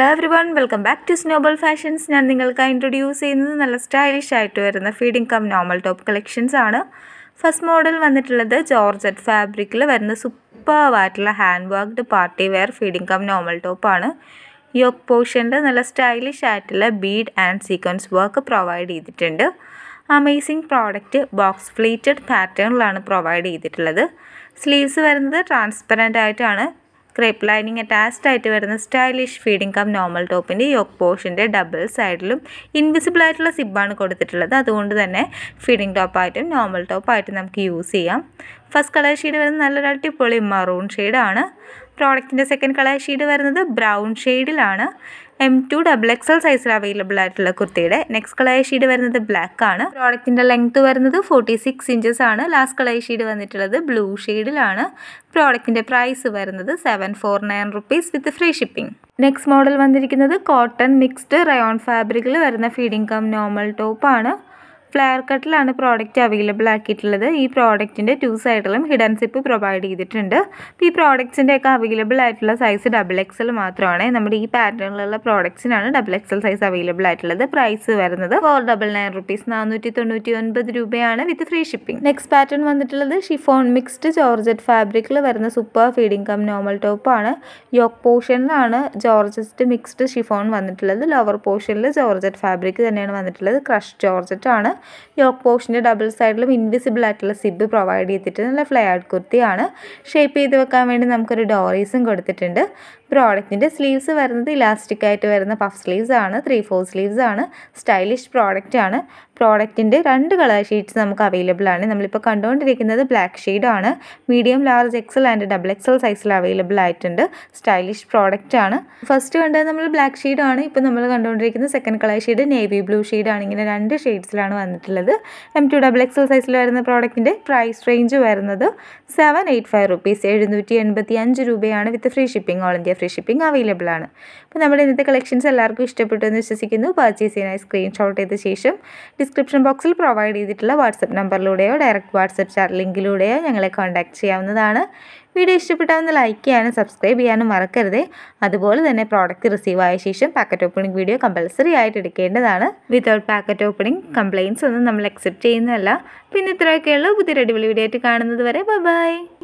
every everyone welcome back to snowball fashions ഞാൻ നിങ്ങൾക്ക് introduce ചെയ്യുന്നത് നല്ല സ്റ്റൈലിഷ് ആയിട്ട് വരുന്ന feeding cum normal top collections ആണ് ഫസ്റ്റ് മോഡൽ വന്നിട്ടുള്ളത് ജോർജറ്റ് ഫാബ്രിക്കിൽ വരുന്ന സൂപ്പർവായിട്ടുള്ള hand worked party wear feeding cum normal ടോപ്പാണ് യോക്ക് പോർഷനിൽ നല്ല സ്റ്റൈലിഷ് ആയിട്ടുള്ള bead and sequence work provide ചെയ്തിട്ടുണ്ട് അമേസിങ് പ്രോഡക്റ്റ് ബോക്സ് ഫ്ലീറ്റഡ് പാറ്റേണിലാണ് പ്രൊവൈഡ് ചെയ്തിട്ടുള്ളത് സ്ലീവ്സ് വരുന്നത് ട്രാൻസ്പെറൻ്റ് ആയിട്ടാണ് ക്രേപ്പ് ലൈനിങ് അറ്റാച്ച്ഡ് ആയിട്ട് വരുന്ന സ്റ്റൈലിഷ് ഫീഡിംഗ് കം നോർമൽ ടോപ്പിൻ്റെ യോക്ക് പോർഷൻ്റെ ഡബിൾ സൈഡിലും ഇൻവിസിബിൾ ആയിട്ടുള്ള സിബാണ് കൊടുത്തിട്ടുള്ളത് അതുകൊണ്ട് തന്നെ ഫീഡിംഗ് ടോപ്പായിട്ടും നോർമൽ ടോപ്പായിട്ടും നമുക്ക് യൂസ് ചെയ്യാം ഫസ്റ്റ് കളർ ഷെയ്ഡ് വരുന്നത് നല്ലൊരു അടിപൊളി മറൂൺ ഷെയ്ഡാണ് പ്രോഡക്റ്റിൻ്റെ സെക്കൻഡ് കളർ ഷെയ്ഡ് വരുന്നത് ബ്രൗൺ ഷെയ്ഡിലാണ് എം ടു ഡബിൾ എക്സൽ സൈസിൽ അവൈലബിൾ ആയിട്ടുള്ള കുർത്തിയുടെ നെക്സ്റ്റ് കളർ ഷീഡ് വരുന്നത് ബ്ലാക്ക് ആണ് പ്രോഡക്റ്റിൻ്റെ ലെങ്ത് വരുന്നത് ഫോർട്ടി സിക്സ് ഇഞ്ചസ് ആണ് ലാസ്റ്റ് കളർ ഷീഡ് വന്നിട്ടുള്ളത് ബ്ലൂ ഷെയ്ഡിലാണ് പ്രോഡക്റ്റിൻ്റെ പ്രൈസ് വരുന്നത് seven four nine rupees with free shipping next model വന്നിരിക്കുന്നത് കോട്ടൺ മിക്സ്ഡ് റയോൺ ഫാബ്രിക്കിൽ വരുന്ന ഫീഡിംഗ് കം നോർമൽ ടോപ്പാണ് ഫ്ലെയർ കട്ടിലാണ് പ്രോഡക്റ്റ് അവൈലബിൾ ആക്കിയിട്ടുള്ളത് ഈ പ്രോഡക്റ്റിൻ്റെ ടു സൈഡിലും ഹിഡൻ സിപ്പ് പ്രൊവൈഡ് ചെയ്തിട്ടുണ്ട് അപ്പോൾ ഈ പ്രോഡക്റ്റ്സിൻ്റെ ഒക്കെ അവൈലബിൾ ആയിട്ടുള്ള സൈസ് ഡബിൾ എക്സൽ മാത്രമാണ് നമ്മുടെ ഈ പാറ്റേണിലുള്ള പ്രോഡക്റ്റ്സിനാണ് ഡബിൾ എക്സൽ സൈസ് അവൈലബിൾ ആയിട്ടുള്ളത് പ്രൈസ് വരുന്നത് ഫോർ ഡബിൾ നയൻ റുപ്പീസ് നാനൂറ്റി തൊണ്ണൂറ്റി ഒൻപത് രൂപയാണ് with free shipping next pattern വന്നിട്ടുള്ളത് ഷിഫോൺ മിക്സ്ഡ് ജോർജറ്റ് ഫാബ്രിക്കിൽ വരുന്ന സൂപ്പർ ഫീഡിംഗ് കം നോർമൽ ടോപ്പാണ് യോക്ക് പോർഷനിലാണ് ജോർജറ്റ് മിക്സ്ഡ് ഷിഫോൺ വന്നിട്ടുള്ളത് ലോവർ പോർഷനിൽ ജോർജറ്റ് ഫാബ്രിക് തന്നെയാണ് വന്നിട്ടുള്ളത് ക്രഷ് ജോർജറ്റ് ആണ് യോക്ക് പോർഷൻ്റെ ഡബിൾ സൈഡിലും ഇൻവിസിബിൾ ആയിട്ടുള്ള സിബ് പ്രൊവൈഡ് ചെയ്തിട്ട് നല്ല ഫ്ലെയർഡ് കുർത്തിയാണ് ഷേപ്പ് ചെയ്ത് വെക്കാൻ വേണ്ടി നമുക്കൊരു ഡോറീസും കൊടുത്തിട്ടുണ്ട് പ്രോഡക്റ്റിൻ്റെ സ്ലീവ്സ് വരുന്നത് ഇലാസ്റ്റിക് ആയിട്ട് വരുന്ന പഫ് സ്ലീവ്സ് ആണ് ത്രീ ഫോർ സ്ലീവ്സ് ആണ് സ്റ്റൈലിഷ് പ്രോഡക്റ്റ് ആണ് പ്രോഡക്റ്റിൻ്റെ രണ്ട് കളർ ഷീറ്റ്സ് നമുക്ക് അവൈലബിൾ ആണ് നമ്മളിപ്പോൾ കണ്ടുകൊണ്ടിരിക്കുന്നത് ബ്ലാക്ക് ഷെയ്ഡാണ് medium large XL and double XL സൈസിൽ അവൈലബിൾ ആയിട്ടുണ്ട് സ്റ്റൈലിഷ് പ്രോഡക്റ്റ് ആണ് ഫസ്റ്റ് കണ്ടത് നമ്മൾ ബ്ലാക്ക് ഷെയ്ഡാണ് ഇപ്പോൾ നമ്മൾ കണ്ടുകൊണ്ടിരിക്കുന്ന second colour shade navy blue ഷെയ്ഡാണ് ഇങ്ങനെ രണ്ട് ഷെയ്ഡ്സിലാണ് വന്നിട്ടുള്ളത് എം ടു ഡബിൾ എക്സൽ സൈസിൽ വരുന്ന പ്രോഡക്റ്റിൻ്റെ പ്രൈസ് റേഞ്ച് വരുന്നത് സെവൻ എയ്റ്റ് ഫൈവ് റുപ്പീസ് എഴുന്നൂറ്റി എൺപത്തി അഞ്ച് രൂപയാണ് with free shipping all India free shipping available ആണ് അപ്പോൾ നമ്മുടെ ഇന്നത്തെ കളക്ഷൻസ് എല്ലാവർക്കും ഇഷ്ടപ്പെട്ടു എന്ന് വിശ്വസിക്കുന്നു പർച്ചേസ് ചെയ്യാനായി സ്ക്രീൻഷോട്ട് ചെയ്ത ശേഷം ഡിസ്ക്രിപ്ഷൻ ബോക്സിൽ പ്രൊവൈഡ് ചെയ്തിട്ടുള്ള വാട്സപ്പ് നമ്പറിലൂടെയോ ഡയറക്റ്റ് വാട്സപ്പ് ചാറ്റ് ലിങ്കിലൂടെയോ ഞങ്ങളെ കോൺടാക്ട് ചെയ്യാവുന്നതാണ് വീഡിയോ ഇഷ്ടപ്പെട്ടാവുന്ന ലൈക്ക് ചെയ്യാനും സബ്സ്ക്രൈബ് ചെയ്യാനും മറക്കരുത് അതുപോലെ തന്നെ പ്രോഡക്റ്റ് റിസീവ് ആയ ശേഷം പാക്കറ്റ് ഓപ്പണിംഗ് വീഡിയോ കമ്പൽസറി ആയിട്ട് എടുക്കേണ്ടതാണ് വിതൗട്ട് പാക്കറ്റ് ഓപ്പണിംഗ് കംപ്ലയിൻസ് ഒന്നും നമ്മൾ അക്സെപ്റ്റ് ചെയ്യുന്നതല്ല പിന്നെ ഇത്രയൊക്കെയുള്ള പുതിയൊരു അടിപൊളി വീഡിയോ ആയിട്ട് കാണുന്നത് വരെ ബൈ